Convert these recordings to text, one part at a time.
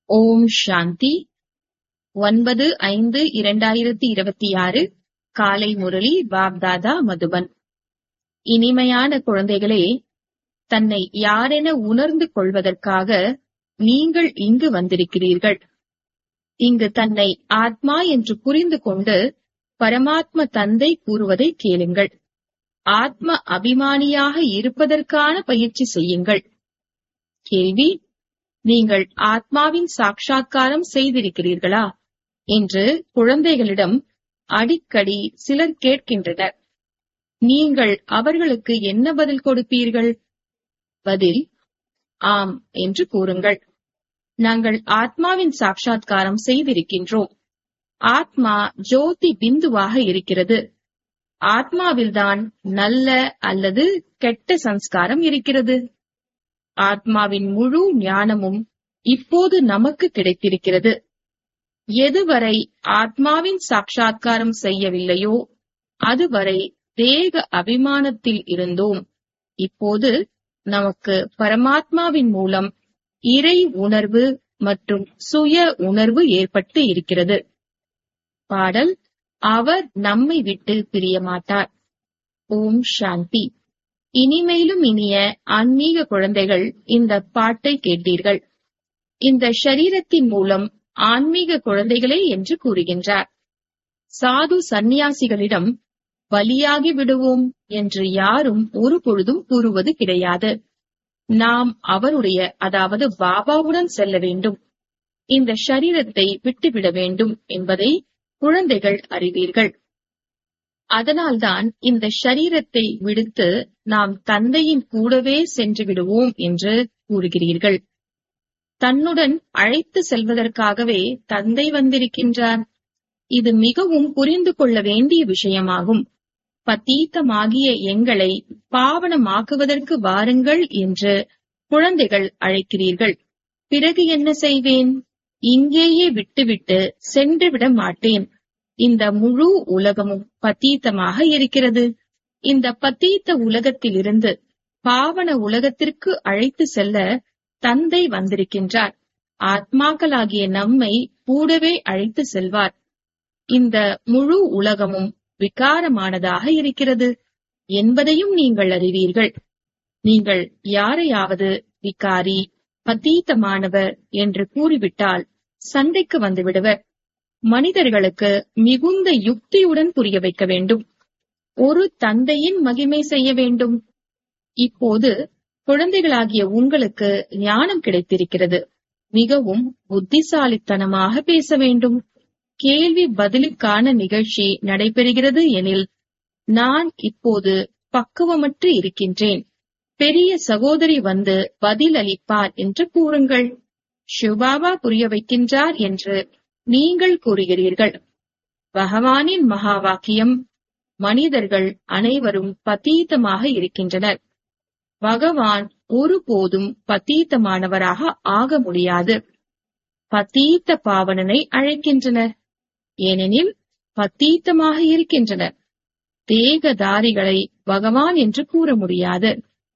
ஓம் சாந்தி ஒன்பது ஐந்து இரண்டாயிரத்தி இருபத்தி ஆறு காலை முரளி பாப்தாதா மதுபன் இனிமையான குழந்தைகளே தன்னை யாரென உணர்ந்து கொள்வதற்காக நீங்கள் இங்கு வந்திருக்கிறீர்கள் இங்கு தன்னை ஆத்மா என்று புரிந்து கொண்டு பரமாத்ம தந்தை கூறுவதை கேளுங்கள் ஆத்ம அபிமானியாக இருப்பதற்கான பயிற்சி செய்யுங்கள் கேள்வி நீங்கள் ஆத்மாவின் சாட்சா்காரம் செய்திருக்கிறீர்களா என்று குழந்தைகளிடம் அடிக்கடி சிலர் கேட்கின்றனர் நீங்கள் அவர்களுக்கு என்ன பதில் கொடுப்பீர்கள் பதில் ஆம் என்று கூறுங்கள் நாங்கள் ஆத்மாவின் சாட்சா்காரம் செய்திருக்கின்றோம் ஆத்மா ஜோதி பிந்துவாக இருக்கிறது ஆத்மாவில்தான் நல்ல அல்லது கெட்ட சம்ஸ்காரம் இருக்கிறது ஆத்மாவின் முழு ஞானமும் இப்போது நமக்கு கிடைத்திருக்கிறது எதுவரை ஆத்மாவின் சாட்சா்காரம் செய்யவில்லையோ அதுவரை தேக அபிமானத்தில் இருந்தோம் இப்போது நமக்கு பரமாத்மாவின் மூலம் இறை உணர்வு மற்றும் சுய உணர்வு ஏற்பட்டு இருக்கிறது பாடல் அவர் நம்மை விட்டு பிரிய மாட்டார் ஓம் சாந்தி இனிமேலும் இனிய ஆன்மீக குழந்தைகள் இந்த பாட்டை கேட்டீர்கள் இந்த ஷரீரத்தின் மூலம் ஆன்மீக குழந்தைகளே என்று கூறுகின்றார் சாது சந்நியாசிகளிடம் பலியாகி விடுவோம் என்று யாரும் ஒரு பொழுதும் கூறுவது கிடையாது நாம் அவருடைய அதாவது பாபாவுடன் செல்ல வேண்டும் இந்த ஷரீரத்தை விட்டுவிட வேண்டும் என்பதை குழந்தைகள் அறிவீர்கள் அதனால்தான் இந்த ஷரீரத்தை விடுத்து நாம் தந்தையின் கூடவே சென்று விடுவோம் என்று கூறுகிறீர்கள் தன்னுடன் அழைத்து செல்வதற்காகவே தந்தை வந்திருக்கின்றார் இது மிகவும் புரிந்து கொள்ள வேண்டிய விஷயமாகும் பத்தீத்தமாகிய எங்களை பாவனமாக்குவதற்கு வாருங்கள் என்று குழந்தைகள் அழைக்கிறீர்கள் பிறகு என்ன செய்வேன் இங்கேயே விட்டுவிட்டு சென்று விட மாட்டேன் இந்த முழு உலகமும் பத்தீத்தமாக இருக்கிறது இந்த பத்தீத்த உலகத்திலிருந்து பாவன உலகத்திற்கு அழைத்து செல்ல தந்தை வந்திருக்கின்றார் ஆத்மாக்களாகிய நம்மை கூடவே அழைத்து செல்வார் இந்த முழு உலகமும் விகாரமானதாக இருக்கிறது என்பதையும் நீங்கள் அறிவீர்கள் நீங்கள் யாரையாவது விகாரி பத்தீத்தமானவர் என்று கூறிவிட்டால் சண்டைக்கு வந்துவிடுவர் மனிதர்களுக்கு மிகுந்த யுக்தியுடன் புரிய வைக்க வேண்டும் ஒரு தந்தையின் மகிமை செய்ய வேண்டும் இப்போது குழந்தைகளாகிய உங்களுக்கு ஞானம் கிடைத்திருக்கிறது மிகவும் புத்திசாலித்தனமாக பேச வேண்டும் கேள்வி பதிலுக்கான நிகழ்ச்சி நடைபெறுகிறது எனில் நான் இப்போது பக்குவமற்று இருக்கின்றேன் பெரிய சகோதரி வந்து பதில் அளிப்பார் என்று கூறுங்கள் சிவபாபா புரிய வைக்கின்றார் என்று நீங்கள் கூறுகிறீர்கள் பகவானின் மகா வாக்கியம் மனிதர்கள் அனைவரும் பத்தீத்தமாக இருக்கின்றனர் பகவான் ஒருபோதும் பத்தீத்தமானவராக ஆக முடியாது பத்தீத்த பாவனனை அழைக்கின்றனர் ஏனெனில் பத்தீத்தமாக இருக்கின்றனர் தேகதாரிகளை பகவான் என்று கூற முடியாது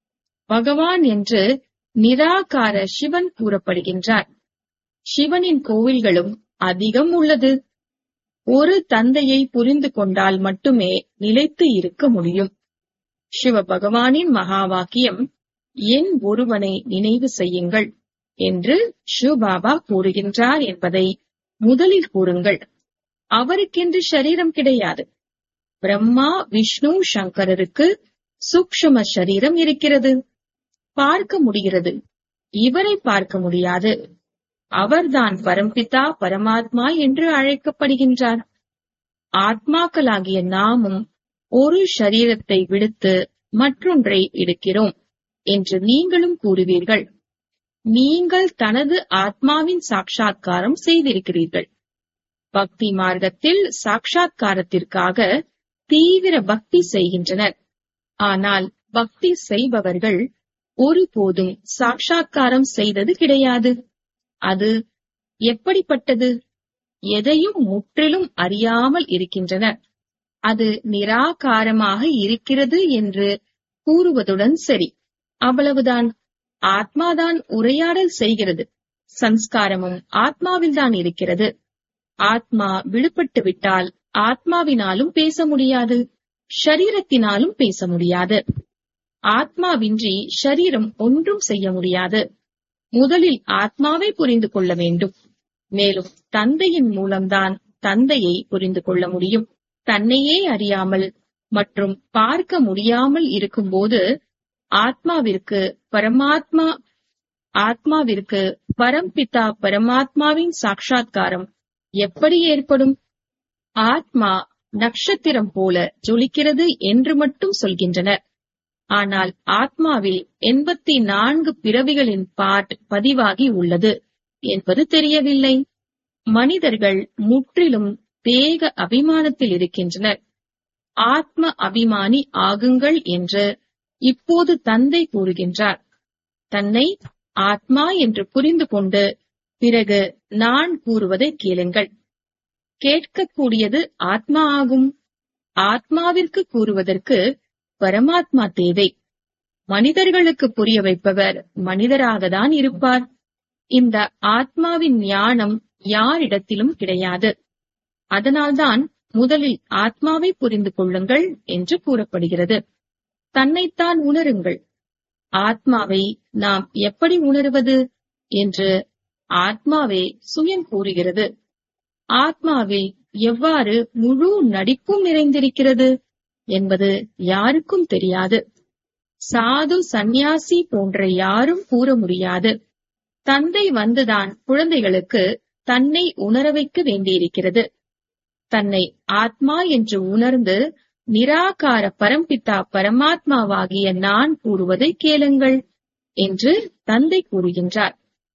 பகவான் என்று நிராகார சிவன் கூறப்படுகின்றார் சிவனின் கோவில்களும் அதிகம் உள்ளது ஒரு தந்தையை புரிந்து கொண்டால் மட்டுமே நிலைத்து இருக்க முடியும் சிவ பகவானின் மகா வாக்கியம் என் ஒருவனை நினைவு செய்யுங்கள் என்று சிவபாபா கூறுகின்றார் என்பதை முதலில் கூறுங்கள் அவருக்கென்று சரீரம் கிடையாது பிரம்மா விஷ்ணு சங்கரருக்கு சூக்ஷம சரீரம் இருக்கிறது பார்க்க முடிகிறது இவரை பார்க்க முடியாது அவர்தான் பரம்பிதா பரமாத்மா என்று அழைக்கப்படுகின்றார் ஆத்மாக்களாகிய நாமும் ஒரு சரீரத்தை விடுத்து மற்றொன்றை எடுக்கிறோம் என்று நீங்களும் கூறுவீர்கள் நீங்கள் தனது ஆத்மாவின் சாட்சா்காரம் செய்திருக்கிறீர்கள் பக்தி மார்க்கத்தில் சாட்சா்காரத்திற்காக தீவிர பக்தி செய்கின்றனர் ஆனால் பக்தி செய்பவர்கள் ஒருபோதும் சாட்சா்காரம் செய்தது கிடையாது அது எப்படிப்பட்டது எதையும் முற்றிலும் அறியாமல் இருக்கின்றனர் அது நிராகாரமாக இருக்கிறது என்று கூறுவதுடன் சரி அவ்வளவுதான் ஆத்மாதான் உரையாடல் செய்கிறது சன்ஸ்காரமும் ஆத்மாவில்தான் இருக்கிறது ஆத்மா விடுபட்டு விட்டால் ஆத்மாவினாலும் பேச முடியாது ஷரீரத்தினாலும் பேச முடியாது ஆத்மாவின்றி ஷரீரம் ஒன்றும் செய்ய முடியாது முதலில் ஆத்மாவை புரிந்து கொள்ள வேண்டும் மேலும் தந்தையின் மூலம்தான் தந்தையை புரிந்து கொள்ள முடியும் தன்னையே அறியாமல் மற்றும் பார்க்க முடியாமல் இருக்கும்போது ஆத்மாவிற்கு பரமாத்மா ஆத்மாவிற்கு பரம்பிதா பரமாத்மாவின் சாட்சா்காரம் எப்படி ஏற்படும் ஆத்மா நட்சத்திரம் போல ஜொலிக்கிறது என்று மட்டும் சொல்கின்றனர் ஆனால் ஆத்மாவில் எண்பத்தி நான்கு பிறவிகளின் பாட் பதிவாகி உள்ளது என்பது தெரியவில்லை மனிதர்கள் முற்றிலும் தேக அபிமானத்தில் இருக்கின்றனர் ஆத்ம அபிமானி ஆகுங்கள் என்று இப்போது தந்தை கூறுகின்றார் தன்னை ஆத்மா என்று புரிந்து கொண்டு பிறகு நான் கூறுவதை கேளுங்கள் கேட்கக்கூடியது ஆத்மா ஆகும் ஆத்மாவிற்கு கூறுவதற்கு பரமாத்மா தேவை மனிதர்களுக்கு புரிய வைப்பவர் மனிதராகத்தான் இருப்பார் இந்த ஆத்மாவின் ஞானம் யாரிடத்திலும் கிடையாது அதனால்தான் முதலில் ஆத்மாவை புரிந்து கொள்ளுங்கள் என்று கூறப்படுகிறது தன்னைத்தான் உணருங்கள் ஆத்மாவை நாம் எப்படி உணர்வது என்று ஆத்மாவே சுயம் கூறுகிறது ஆத்மாவில் எவ்வாறு முழு நடிப்பும் நிறைந்திருக்கிறது என்பது யாருக்கும் தெரியாது சாது சந்நியாசி போன்ற யாரும் கூற முடியாது தந்தை வந்துதான் குழந்தைகளுக்கு தன்னை உணர வைக்க வேண்டியிருக்கிறது தன்னை ஆத்மா என்று உணர்ந்து நிராகார பரம்பிதா பரமாத்மாவாகிய நான் கூறுவதை கேளுங்கள் என்று தந்தை கூறுகின்றார்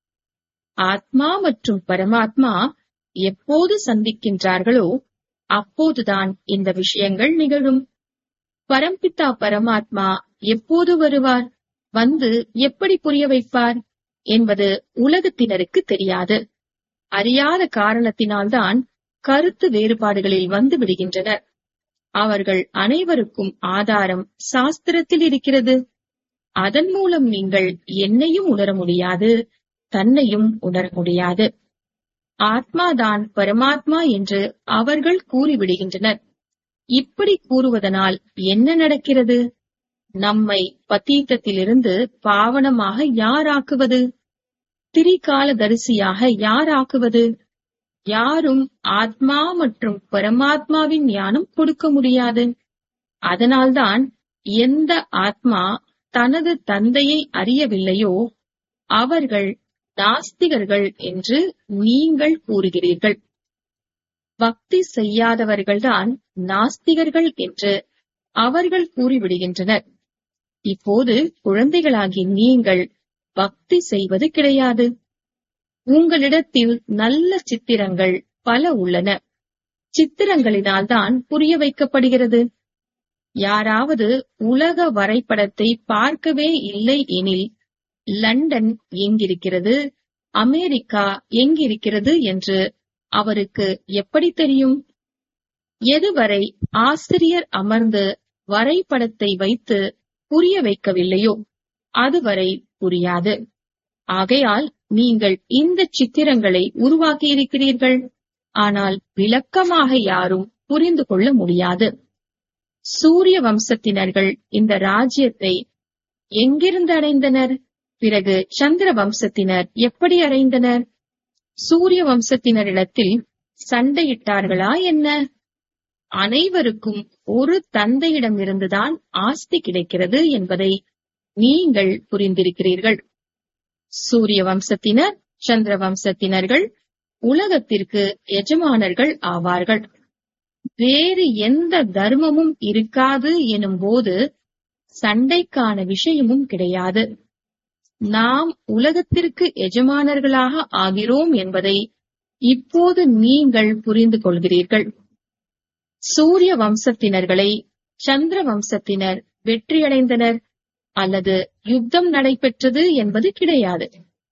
ஆத்மா மற்றும் பரமாத்மா எப்போது சந்திக்கின்றார்களோ அப்போதுதான் இந்த விஷயங்கள் நிகழும் பரம்பிதா பரமாத்மா எப்போது வருவார் வந்து எப்படி புரிய வைப்பார் என்பது உலகத்தினருக்கு தெரியாது அறியாத காரணத்தினால்தான் கருத்து வேறுபாடுகளில் வந்து விடுகின்றனர் அவர்கள் அனைவருக்கும் ஆதாரம் சாஸ்திரத்தில் இருக்கிறது அதன் மூலம் நீங்கள் என்னையும் உணர முடியாது தன்னையும் உணர முடியாது ஆத்மாதான் பரமாத்மா என்று அவர்கள் கூறிவிடுகின்றனர் இப்படி கூறுவதனால் என்ன நடக்கிறது நம்மை பத்தீத்தத்திலிருந்து பாவனமாக யார் ஆக்குவது திரிகால தரிசியாக யார் ஆக்குவது யாரும் ஆத்மா மற்றும் பரமாத்மாவின் ஞானம் கொடுக்க முடியாது அதனால்தான் எந்த ஆத்மா தனது தந்தையை அறியவில்லையோ அவர்கள் நாஸ்திகர்கள் என்று நீங்கள் கூறுகிறீர்கள் பக்தி செய்யாதவர்கள்தான் நாஸ்திகர்கள் என்று அவர்கள் கூறிவிடுகின்றனர் இப்போது குழந்தைகளாகி நீங்கள் பக்தி செய்வது கிடையாது உங்களிடத்தில் நல்ல சித்திரங்கள் பல உள்ளன சித்திரங்களினால்தான் புரிய வைக்கப்படுகிறது யாராவது உலக வரைபடத்தை பார்க்கவே இல்லை எனில் லண்டன் எங்கிருக்கிறது அமெரிக்கா எங்கிருக்கிறது என்று அவருக்கு எப்படி தெரியும் எதுவரை ஆசிரியர் அமர்ந்து வரைபடத்தை வைத்து புரிய வைக்கவில்லையோ அதுவரை புரியாது ஆகையால் நீங்கள் இந்த சித்திரங்களை உருவாக்கியிருக்கிறீர்கள் ஆனால் விளக்கமாக யாரும் புரிந்து கொள்ள முடியாது சூரிய வம்சத்தினர்கள் இந்த ராஜ்யத்தை எங்கிருந்து அடைந்தனர் பிறகு சந்திர வம்சத்தினர் எப்படி அடைந்தனர் சூரிய வம்சத்தினரிடத்தில் சண்டையிட்டார்களா என்ன அனைவருக்கும் ஒரு தந்தையிடமிருந்துதான் ஆஸ்தி கிடைக்கிறது என்பதை நீங்கள் புரிந்திருக்கிறீர்கள் சூரிய வம்சத்தினர் சந்திர வம்சத்தினர்கள் உலகத்திற்கு எஜமானர்கள் ஆவார்கள் வேறு எந்த தர்மமும் இருக்காது எனும் போது சண்டைக்கான விஷயமும் கிடையாது நாம் உலகத்திற்கு எஜமானர்களாக ஆகிறோம் என்பதை இப்போது நீங்கள் புரிந்து கொள்கிறீர்கள் சூரிய வம்சத்தினர்களை சந்திர வம்சத்தினர் வெற்றியடைந்தனர் அல்லது யுத்தம் நடைபெற்றது என்பது கிடையாது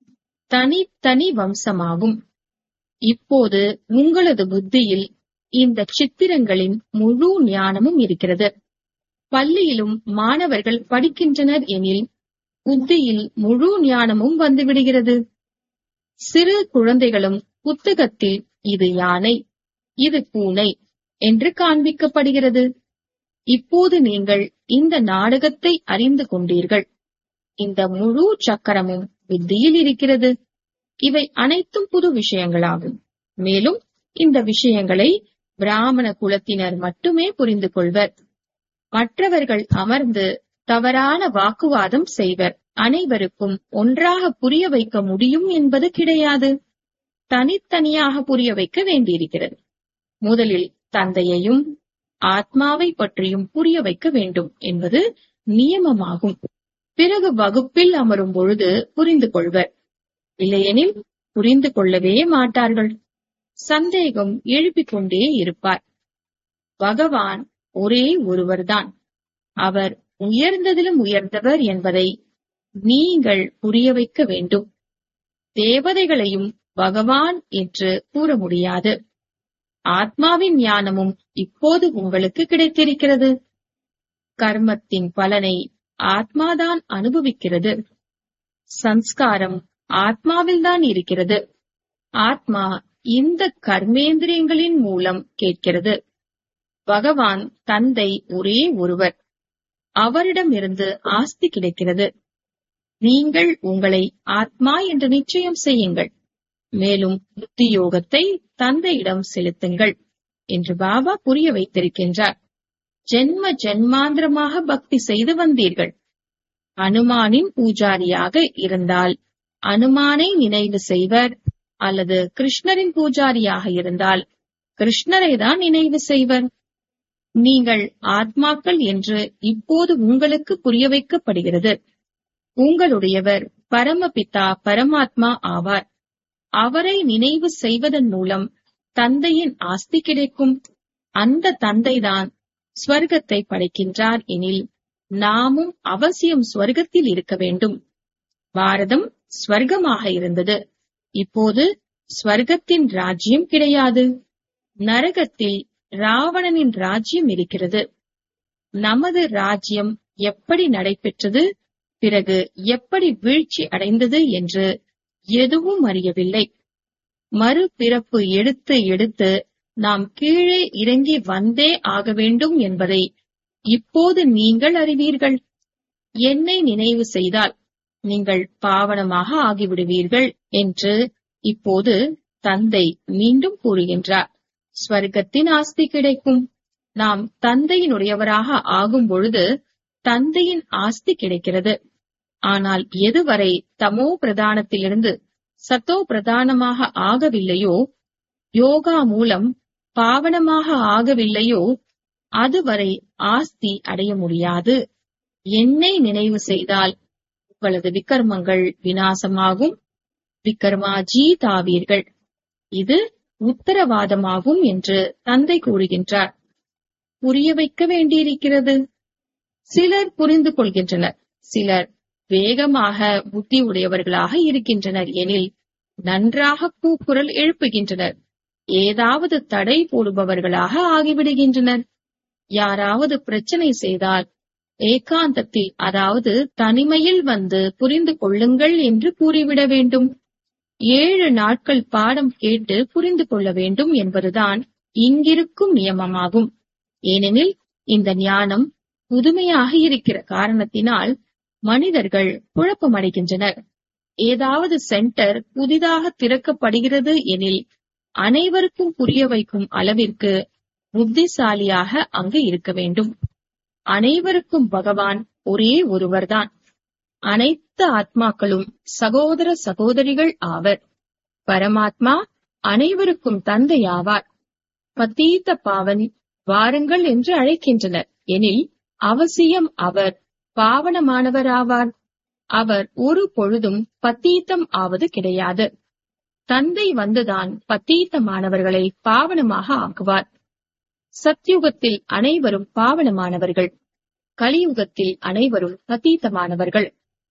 தனித்தனி வம்சமாகும் இப்போது உங்களது புத்தியில் இந்த சித்திரங்களின் முழு ஞானமும் இருக்கிறது பள்ளியிலும் மாணவர்கள் படிக்கின்றனர் எனில் புத்தியில் முழு ஞானமும் வந்துவிடுகிறது சிறு குழந்தைகளும் புத்தகத்தில் இது யானை இது பூனை என்று காண்பிக்கப்படுகிறது இப்போது நீங்கள் இந்த நாடகத்தை அறிந்து கொண்டீர்கள் இந்த முழு சக்கரமும் புத்தியில் இருக்கிறது இவை அனைத்தும் புது விஷயங்களாகும் மேலும் இந்த விஷயங்களை பிராமண குலத்தினர் மட்டுமே புரிந்து கொள்வர் மற்றவர்கள் அமர்ந்து தவறான வாக்குவாதம் செய்வர் அனைவருக்கும் ஒன்றாக புரிய வைக்க முடியும் என்பது கிடையாது தனித்தனியாக புரிய வைக்க வேண்டியிருக்கிறது முதலில் தந்தையையும் ஆத்மாவை பற்றியும் புரிய வைக்க வேண்டும் என்பது நியமமாகும் பிறகு வகுப்பில் அமரும் பொழுது புரிந்து கொள்வர் இல்லையெனில் புரிந்து கொள்ளவே மாட்டார்கள் சந்தேகம் எழுப்பிக் கொண்டே இருப்பார் பகவான் ஒரே ஒருவர்தான் அவர் உயர்ந்ததிலும் உயர்ந்தவர் என்பதை நீங்கள் புரிய வைக்க வேண்டும் தேவதைகளையும் பகவான் என்று கூற முடியாது ஆத்மாவின் ஞானமும் இப்போது உங்களுக்கு கிடைத்திருக்கிறது கர்மத்தின் பலனை ஆத்மாதான் அனுபவிக்கிறது சம்ஸ்காரம் ஆத்மாவில்தான் இருக்கிறது ஆத்மா இந்த கர்மேந்திரியங்களின் மூலம் கேட்கிறது பகவான் தந்தை ஒரே ஒருவர் அவரிடமிருந்து ஆஸ்தி கிடைக்கிறது நீங்கள் உங்களை ஆத்மா என்று நிச்சயம் செய்யுங்கள் மேலும் புத்தி யோகத்தை தந்தையிடம் செலுத்துங்கள் என்று பாபா புரிய வைத்திருக்கின்றார் ஜென்ம ஜென்மாந்திரமாக பக்தி செய்து வந்தீர்கள் அனுமானின் பூஜாரியாக இருந்தால் அனுமானை நினைவு செய்வர் அல்லது கிருஷ்ணரின் பூஜாரியாக இருந்தால் கிருஷ்ணரை தான் நினைவு செய்வர் நீங்கள் ஆத்மாக்கள் என்று இப்போது உங்களுக்கு புரிய வைக்கப்படுகிறது உங்களுடையவர் பரமபிதா பரமாத்மா ஆவார் அவரை நினைவு செய்வதன் மூலம் தந்தையின் ஆஸ்தி கிடைக்கும் அந்த தந்தைதான் ஸ்வர்க்கத்தை படைக்கின்றார் எனில் நாமும் அவசியம் ஸ்வர்க்கத்தில் இருக்க வேண்டும் பாரதம் ஸ்வர்க்கமாக இருந்தது இப்போது ஸ்வர்க்கத்தின் ராஜ்யம் கிடையாது நரகத்தில் ராவணனின் ராஜ்யம் இருக்கிறது நமது ராஜ்யம் எப்படி நடைபெற்றது பிறகு எப்படி வீழ்ச்சி அடைந்தது என்று எதுவும் அறியவில்லை மறுபிறப்பு எடுத்து எடுத்து நாம் கீழே இறங்கி வந்தே ஆக வேண்டும் என்பதை இப்போது நீங்கள் அறிவீர்கள் என்னை நினைவு செய்தால் நீங்கள் பாவனமாக ஆகிவிடுவீர்கள் என்று இப்போது தந்தை மீண்டும் கூறுகின்றார் ஸ்வர்க்கத்தின் ஆஸ்தி கிடைக்கும் நாம் தந்தையினுடையவராக ஆகும் பொழுது தந்தையின் ஆஸ்தி கிடைக்கிறது ஆனால் எதுவரை தமோ பிரதானத்திலிருந்து சத்தோ பிரதானமாக ஆகவில்லையோ யோகா மூலம் பாவனமாக ஆகவில்லையோ அதுவரை ஆஸ்தி அடைய முடியாது என்னை நினைவு செய்தால் உங்களது விக்கர்மங்கள் வினாசமாகும் விக்கர்மாஜி தாவீர்கள் இது உத்தரவாதமாகும் என்று தந்தை கூறுகின்றார் புரிய வைக்க வேண்டியிருக்கிறது சிலர் புரிந்து கொள்கின்றனர் சிலர் வேகமாக புத்தி உடையவர்களாக இருக்கின்றனர் எனில் நன்றாக கூக்குரல் எழுப்புகின்றனர் ஏதாவது தடை போடுபவர்களாக ஆகிவிடுகின்றனர் யாராவது பிரச்சனை செய்தால் ஏகாந்தத்தில் அதாவது தனிமையில் வந்து புரிந்து கொள்ளுங்கள் என்று கூறிவிட வேண்டும் ஏழு நாட்கள் பாடம் கேட்டு புரிந்து கொள்ள வேண்டும் என்பதுதான் இங்கிருக்கும் நியமமாகும் ஏனெனில் இந்த ஞானம் புதுமையாக இருக்கிற காரணத்தினால் மனிதர்கள் குழப்பமடைகின்றனர் ஏதாவது சென்டர் புதிதாக திறக்கப்படுகிறது எனில் அனைவருக்கும் புரிய வைக்கும் அளவிற்கு புத்திசாலியாக அங்கு இருக்க வேண்டும் அனைவருக்கும் பகவான் ஒரே ஒருவர்தான் அனைத்து ஆத்மாக்களும் சகோதர சகோதரிகள் ஆவர் பரமாத்மா அனைவருக்கும் தந்தை ஆவார் பத்தீத்த பாவன் வாருங்கள் என்று அழைக்கின்றனர் எனில் அவசியம் அவர் பாவனமானவர் ஆவார் அவர் ஒரு பொழுதும் பத்தீத்தம் ஆவது கிடையாது தந்தை வந்துதான் பத்தீத்தமானவர்களை பாவனமாக ஆக்குவார் சத்யுகத்தில் அனைவரும் பாவனமானவர்கள் கலியுகத்தில் அனைவரும் பத்தீத்தமானவர்கள்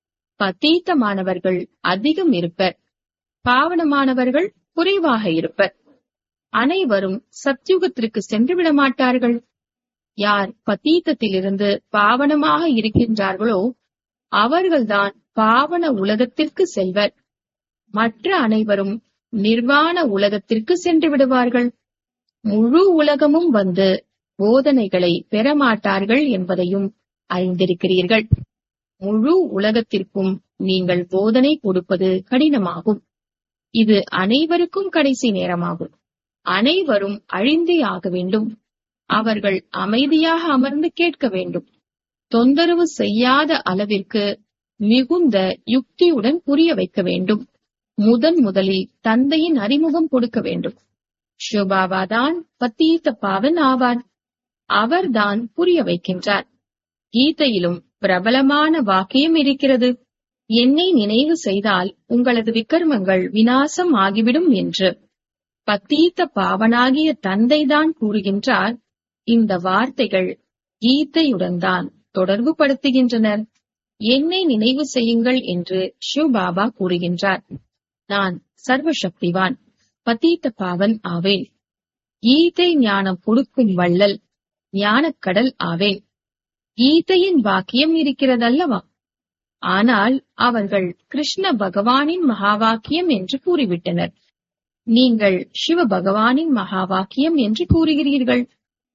பத்தீத்தமானவர்கள் அதிகம் இருப்பர் பாவனமானவர்கள் குறைவாக இருப்பர் அனைவரும் சத்யுகத்திற்கு சென்று விட மாட்டார்கள் யார் பத்தீத்தத்திலிருந்து பாவனமாக இருக்கின்றார்களோ அவர்கள்தான் பாவன உலகத்திற்கு செல்வர் மற்ற அனைவரும் நிர்வாண உலகத்திற்கு சென்று விடுவார்கள் முழு உலகமும் வந்து போதனைகளை பெறமாட்டார்கள் என்பதையும் அறிந்திருக்கிறீர்கள் முழு உலகத்திற்கும் நீங்கள் போதனை கொடுப்பது கடினமாகும் இது அனைவருக்கும் கடைசி நேரமாகும் அனைவரும் அழிந்தே ஆக வேண்டும் அவர்கள் அமைதியாக அமர்ந்து கேட்க வேண்டும் தொந்தரவு செய்யாத அளவிற்கு மிகுந்த யுக்தியுடன் புரிய வைக்க வேண்டும் முதன் முதலில் தந்தையின் அறிமுகம் கொடுக்க வேண்டும் ஷுபாபாதான் பத்தீத்த பாவன் ஆவார் அவர்தான் புரிய வைக்கின்றார் கீதையிலும் பிரபலமான வாக்கியம் இருக்கிறது என்னை நினைவு செய்தால் உங்களது விக்கர்மங்கள் வினாசம் ஆகிவிடும் என்று பத்தீத்த பாவனாகிய தந்தைதான் கூறுகின்றார் இந்த வார்த்தைகள் கீதையுடன் தான் தொடர்பு படுத்துகின்றனர் என்னை நினைவு செய்யுங்கள் என்று சிவபாபா கூறுகின்றார் நான் சர்வசக்திவான் பத்தீத்த பாவன் ஆவேன் கீதை ஞானம் கொடுக்கும் வள்ளல் ஞானக்கடல் ஆவேன் கீதையின் வாக்கியம் இருக்கிறதல்லவா ஆனால் அவர்கள் கிருஷ்ண பகவானின் மகா வாக்கியம் என்று கூறிவிட்டனர் நீங்கள் சிவ பகவானின் மகா வாக்கியம் என்று கூறுகிறீர்கள்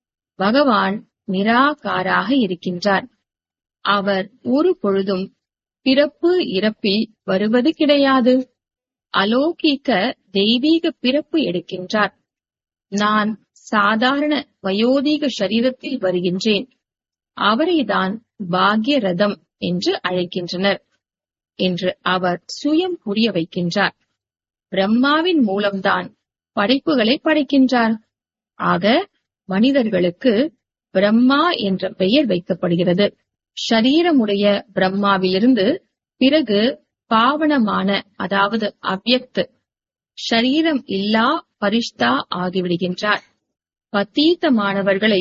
பகவான் நிராகாராக இருக்கின்றார் அவர் ஒரு பொழுதும் பிறப்பு இறப்பில் வருவது கிடையாது அலோகிக்க தெய்வீக பிறப்பு எடுக்கின்றார் நான் சாதாரண வயோதிக சரீரத்தில் வருகின்றேன் அவரைதான் பாக்ய ரதம் என்று அழைக்கின்றனர் என்று அவர் சுயம் புரிய வைக்கின்றார் பிரம்மாவின் மூலம்தான் படைப்புகளை படைக்கின்றார் ஆக மனிதர்களுக்கு பிரம்மா என்ற பெயர் வைக்கப்படுகிறது ஷரீரமுடைய பிரம்மாவிலிருந்து பிறகு பாவனமான அதாவது அவ்யக்து ஷரீரம் இல்லா பரிஷ்தா ஆகிவிடுகின்றார் பத்தீத்தமானவர்களை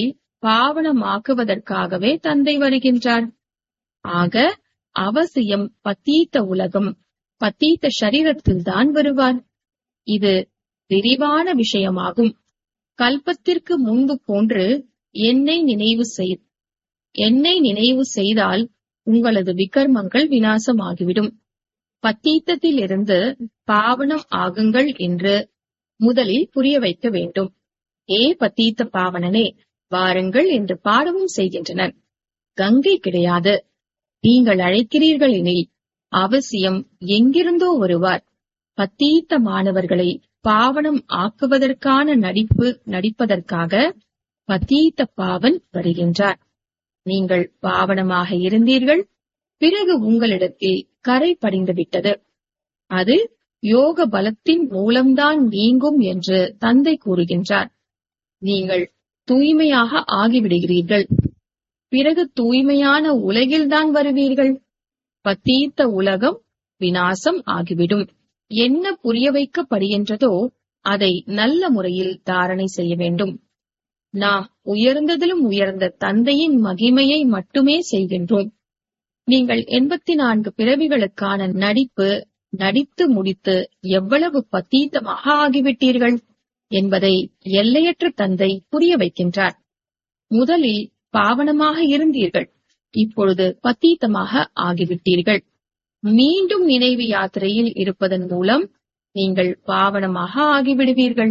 பாவனமாக்குவதற்காகவே தந்தை வருகின்றார் ஆக அவசியம் பத்தீத்த உலகம் பத்தீத்த சரீரத்தில்தான் வருவார் இது விரிவான விஷயமாகும் கல்பத்திற்கு முன்பு போன்று என்னை நினைவு செய் என்னை நினைவு செய்தால் உங்களது விகர்மங்கள் வினாசமாகிவிடும் பத்தீத்தத்திலிருந்து பாவனம் ஆகுங்கள் என்று முதலில் புரிய வைக்க வேண்டும் ஏ பத்தீத்த பாவனனே வாருங்கள் என்று பாடவும் செய்கின்றனர் கங்கை கிடையாது நீங்கள் அழைக்கிறீர்கள் எனில் அவசியம் எங்கிருந்தோ வருவார் பத்தீத்த மாணவர்களை பாவனம் ஆக்குவதற்கான நடிப்பு நடிப்பதற்காக பத்தீத்த பாவன் வருகின்றார் நீங்கள் பாவனமாக இருந்தீர்கள் பிறகு உங்களிடத்தில் கரை படிந்து விட்டது அது யோக பலத்தின் மூலம்தான் நீங்கும் என்று தந்தை கூறுகின்றார் நீங்கள் தூய்மையாக ஆகிவிடுகிறீர்கள் பிறகு தூய்மையான உலகில்தான் வருவீர்கள் பத்தீத்த உலகம் வினாசம் ஆகிவிடும் என்ன புரிய வைக்கப்படுகின்றதோ அதை நல்ல முறையில் தாரணை செய்ய வேண்டும் நாம் உயர்ந்ததிலும் உயர்ந்த தந்தையின் மகிமையை மட்டுமே செய்கின்றோம் நீங்கள் எண்பத்தி நான்கு பிறவிகளுக்கான நடிப்பு நடித்து முடித்து எவ்வளவு பத்தீத்தமாக ஆகிவிட்டீர்கள் என்பதை எல்லையற்ற தந்தை புரிய வைக்கின்றார் முதலில் பாவனமாக இருந்தீர்கள் இப்பொழுது பத்தீத்தமாக ஆகிவிட்டீர்கள் மீண்டும் நினைவு யாத்திரையில் இருப்பதன் மூலம் நீங்கள் பாவனமாக ஆகிவிடுவீர்கள்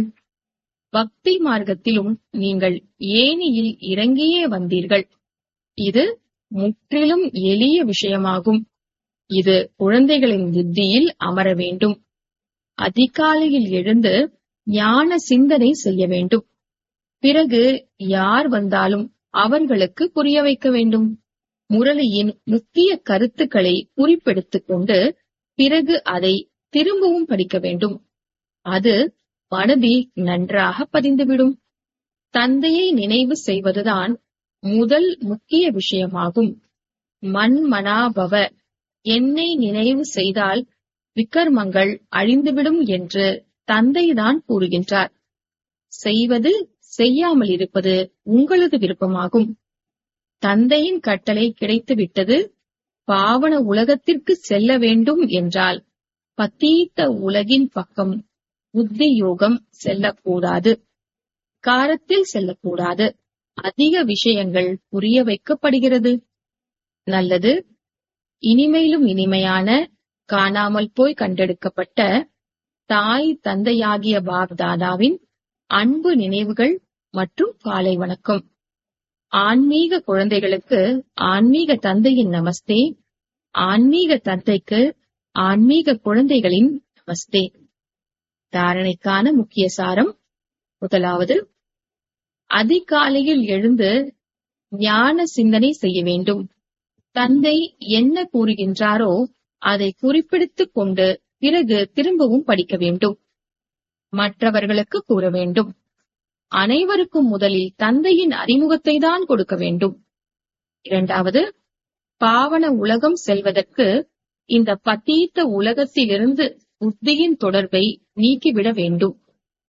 பக்தி மார்க்கத்திலும் நீங்கள் ஏனியில் இறங்கியே வந்தீர்கள் இது முற்றிலும் எளிய விஷயமாகும் இது குழந்தைகளின் புத்தியில் அமர வேண்டும் அதிகாலையில் எழுந்து ஞான சிந்தனை செய்ய வேண்டும் பிறகு யார் வந்தாலும் அவர்களுக்கு புரிய வைக்க வேண்டும் முரளியின் முக்கிய கருத்துக்களை குறிப்பெடுத்துக் கொண்டு பிறகு அதை திரும்பவும் படிக்க வேண்டும் அது மனதில் நன்றாக பதிந்துவிடும் தந்தையை நினைவு செய்வதுதான் முதல் முக்கிய விஷயமாகும் மன்மனாபவ என்னை நினைவு செய்தால் விக்கர்மங்கள் அழிந்துவிடும் என்று தந்தைதான் கூறுகின்றார் செய்வது செய்யாமல் இருப்பது உங்களது விருப்பமாகும் தந்தையின் கட்டளை கிடைத்துவிட்டது பாவன உலகத்திற்கு செல்ல வேண்டும் என்றால் பத்தீத்த உலகின் பக்கம் புத்தி யோகம் செல்லக்கூடாது காரத்தில் செல்லக்கூடாது அதிக விஷயங்கள் புரிய வைக்கப்படுகிறது நல்லது இனிமையிலும் இனிமையான காணாமல் போய் கண்டெடுக்கப்பட்ட தாய் தந்தையாகிய பாப் தாதாவின் அன்பு நினைவுகள் மற்றும் காலை வணக்கம் ஆன்மீக குழந்தைகளுக்கு ஆன்மீக தந்தையின் நமஸ்தே ஆன்மீக தந்தைக்கு ஆன்மீக குழந்தைகளின் நமஸ்தே தாரணைக்கான முக்கிய சாரம் முதலாவது அதிகாலையில் எழுந்து ஞான சிந்தனை செய்ய வேண்டும் தந்தை என்ன கூறுகின்றாரோ அதை குறிப்பிடுத்துக் கொண்டு பிறகு திரும்பவும் படிக்க வேண்டும் மற்றவர்களுக்கு கூற வேண்டும் அனைவருக்கும் முதலில் தந்தையின் அறிமுகத்தை தான் கொடுக்க வேண்டும் இரண்டாவது பாவன உலகம் செல்வதற்கு இந்த பத்தீத்த உலகத்திலிருந்து புத்தியின் தொடர்பை நீக்கிவிட வேண்டும்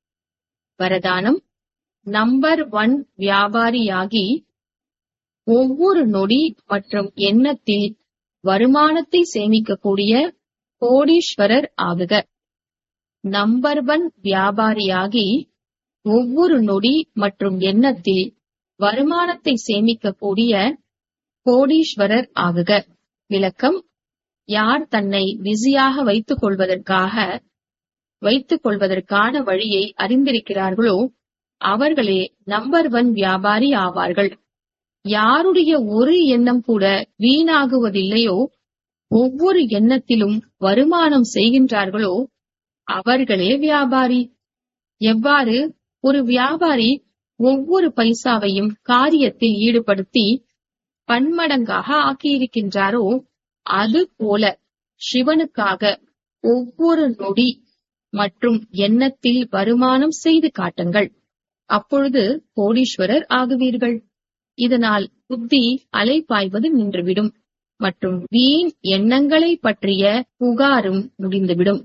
வரதானம் நம்பர் ஒன் வியாபாரியாகி ஒவ்வொரு நொடி மற்றும் எண்ணத்தில் வருமானத்தை சேமிக்கக்கூடிய கோடீஸ்வரர் ஆகுக நம்பர் ஒன் வியாபாரியாகி ஒவ்வொரு நொடி மற்றும் எண்ணத்தில் வருமானத்தை சேமிக்கக்கூடிய கோடீஸ்வரர் ஆகுக விளக்கம் யார் தன்னை பிஸியாக வைத்துக் கொள்வதற்காக வைத்துக் கொள்வதற்கான வழியை அறிந்திருக்கிறார்களோ அவர்களே நம்பர் ஒன் வியாபாரி ஆவார்கள் யாருடைய ஒரு எண்ணம் கூட வீணாகுவதில்லையோ ஒவ்வொரு எண்ணத்திலும் வருமானம் செய்கின்றார்களோ அவர்களே வியாபாரி எவ்வாறு ஒரு வியாபாரி ஒவ்வொரு பைசாவையும் காரியத்தில் ஈடுபடுத்தி பன்மடங்காக ஆக்கியிருக்கின்றாரோ அது போல சிவனுக்காக ஒவ்வொரு நொடி மற்றும் எண்ணத்தில் வருமானம் செய்து காட்டுங்கள் அப்பொழுது கோடீஸ்வரர் ஆகுவீர்கள் இதனால் புத்தி அலைப்பாய்வது நின்றுவிடும் மற்றும் வீண் எண்ணங்களை பற்றிய புகாரும் முடிந்துவிடும்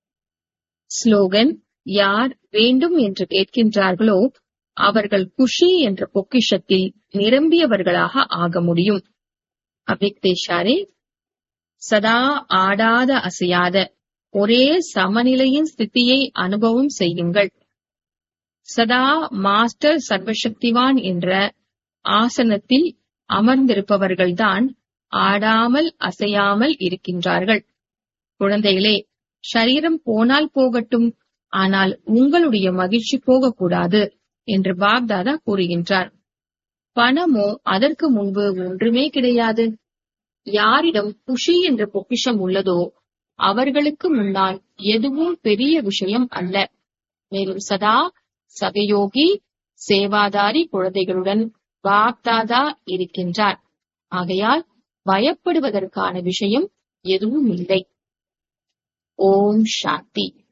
ஸ்லோகன் யார் வேண்டும் என்று கேட்கின்றார்களோ அவர்கள் குஷி என்ற பொக்கிஷத்தில் நிரம்பியவர்களாக ஆக முடியும் அபிக்தேஷாரே சதா ஆடாத அசையாத ஒரே சமநிலையின் ஸ்திதியை அனுபவம் செய்யுங்கள் சதா மாஸ்டர் சர்வசக்திவான் என்ற ஆசனத்தில் அமர்ந்திருப்பவர்கள்தான் ஆடாமல் அசையாமல் இருக்கின்றார்கள் குழந்தைகளே சரீரம் போனால் போகட்டும் ஆனால் உங்களுடைய மகிழ்ச்சி போகக்கூடாது என்று பாப்தாதா கூறுகின்றார் பணமோ அதற்கு முன்பு ஒன்றுமே கிடையாது யாரிடம் குஷி என்ற பொக்கிஷம் உள்ளதோ அவர்களுக்கு முன்னால் எதுவும் பெரிய விஷயம் அல்ல மேலும் சதா சகயோகி சேவாதாரி குழந்தைகளுடன் பாப்தாதா இருக்கின்றார் ஆகையால் பயப்படுவதற்கான விஷயம் எதுவும் இல்லை ஓம் சாந்தி